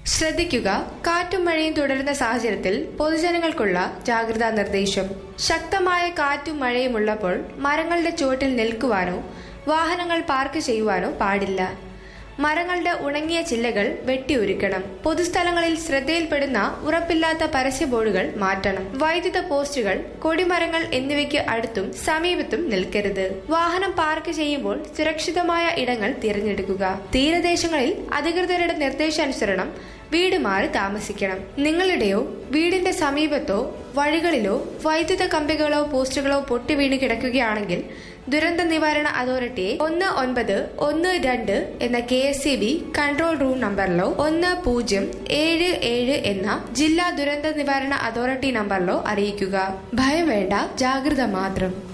ശ്രദ്ധിക്കുക കാറ്റും മഴയും തുടരുന്ന സാഹചര്യത്തിൽ പൊതുജനങ്ങൾക്കുള്ള ജാഗ്രതാ നിർദ്ദേശം ശക്തമായ കാറ്റും മഴയും ഉള്ളപ്പോൾ മരങ്ങളുടെ ചുവട്ടിൽ നിൽക്കുവാനോ വാഹനങ്ങൾ പാർക്ക് ചെയ്യുവാനോ പാടില്ല മരങ്ങളുടെ ഉണങ്ങിയ ചില്ലകൾ വെട്ടിയൊരുക്കണം പൊതുസ്ഥലങ്ങളിൽ ശ്രദ്ധയിൽപ്പെടുന്ന ഉറപ്പില്ലാത്ത പരസ്യ ബോർഡുകൾ മാറ്റണം വൈദ്യുത പോസ്റ്റുകൾ കൊടിമരങ്ങൾ എന്നിവയ്ക്ക് അടുത്തും സമീപത്തും നിൽക്കരുത് വാഹനം പാർക്ക് ചെയ്യുമ്പോൾ സുരക്ഷിതമായ ഇടങ്ങൾ തിരഞ്ഞെടുക്കുക തീരദേശങ്ങളിൽ അധികൃതരുടെ നിർദ്ദേശാനുസരണം വീട് മാറി താമസിക്കണം നിങ്ങളുടെയോ വീടിന്റെ സമീപത്തോ വഴികളിലോ വൈദ്യുത കമ്പികളോ പോസ്റ്റുകളോ പൊട്ടി വീണ് കിടക്കുകയാണെങ്കിൽ ദുരന്ത നിവാരണ അതോറിറ്റിയെ ഒന്ന് ഒൻപത് ഒന്ന് രണ്ട് എന്ന K S C B control room നമ്പറിലോ ഒന്ന് പൂജ്യം ഏഴ് ഏഴ് എന്ന ജില്ലാ ദുരന്ത നിവാരണ അതോറിറ്റി നമ്പറിലോ അറിയിക്കുക ഭയം വേണ്ട ജാഗ്രത മാത്രം